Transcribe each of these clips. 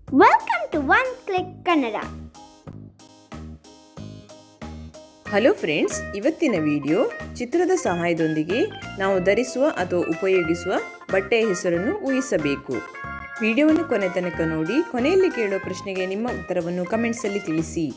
Welcome to One Click Kannada. Hello friends ಇವತ್ತಿನ video ಚಿತ್ರದ ಸಹಾಯದೊಂದಿಗೆ ನಾವು ಧರಿಸುವ ಅಥವಾ ಉಪಯೋಗಿಸುವ ಬಟ್ಟೆಯ ಹೆಸರನ್ನು ಊಹಿಸಬೇಕು ವಿಡಿಯೋವನ್ನು ಕೊನೆ ತನಕ ನೋಡಿ ಕೊನೆಯಲ್ಲಿ ಕೇಳೋ ಪ್ರಶ್ನೆಗೆ ನಿಮ್ಮ ಉತ್ತರವನ್ನು ಕಮೆಂಟ್ಸಲ್ಲಿ ತಿಳಿಸಿ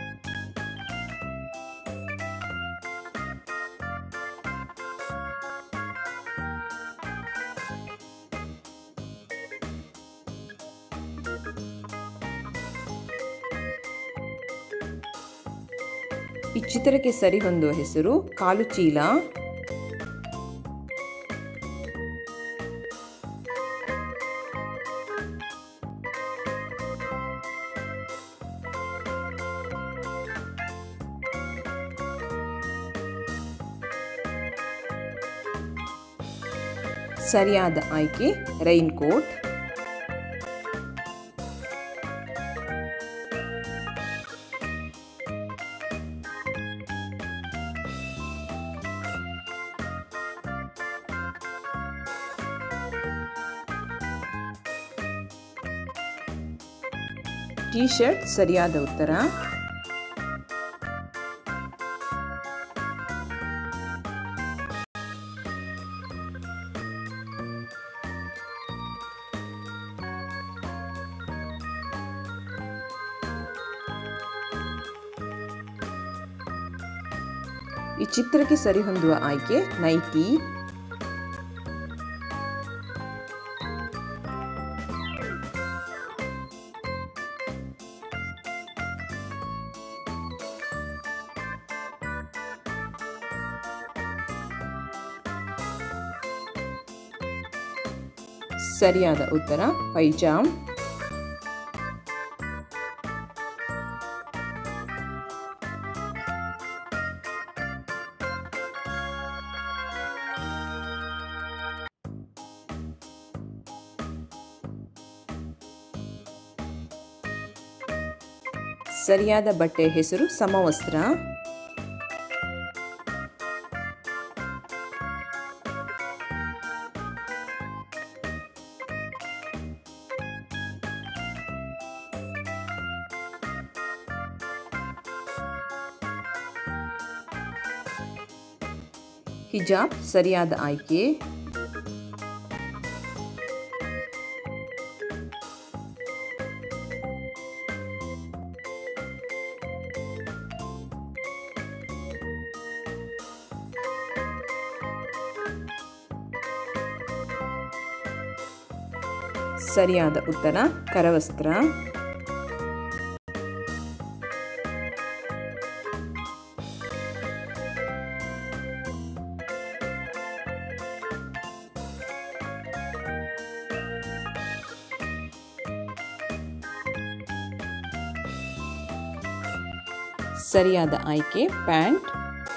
ಈ ಚಿತ್ರಕ್ಕೆ ಸರಿಹೊಂದುವ ಹೆಸರು ಕಾಲು ಚೀಲ ಸರಿಯಾದ ಆಯ್ಕೆ ರೈನ್ ಕೋಟ್ ಟಿ ಶರ್ಟ್ ಸರಿಯಾದ ಉತ್ತರ ಈ ಚಿತ್ರಕ್ಕೆ ಸರಿಹೊಂದುವ ಆಯ್ಕೆ ನೈಟಿ ಸರಿಯಾದ ಉತ್ತರ ಪೈಜಾಮ್ ಸರಿಯಾದ ಬಟ್ಟೆಯ ಹೆಸರು ಸಮವಸ್ತ್ರ ಹಿಜಾಬ್ ಸರಿಯಾದ ಆಯ್ಕೆ ಸರಿಯಾದ ಉತ್ತರ ಕರವಸ್ತ್ರ ಸರಿಯಾದ ಆಯ್ಕೆ ಪ್ಯಾಂಟ್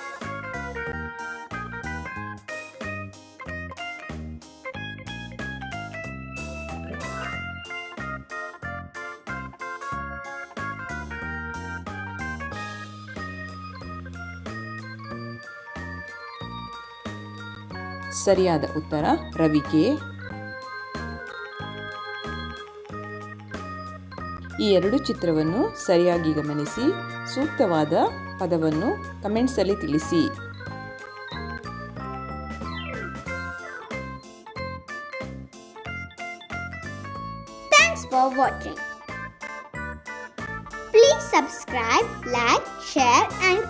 ಸರಿಯಾದ ಉತ್ತರ ರವಿಕೆ ಈ ಎರಡು ಚಿತ್ರವನ್ನು ಸರಿಯಾಗಿ ಗಮನಿಸಿ ಸೂಕ್ತವಾದ ಪದವನ್ನು ಕಮೆಂಟ್ಸಲ್ಲಿ ತಿಳಿಸಿ Thanks for watching. Please subscribe, like, share, and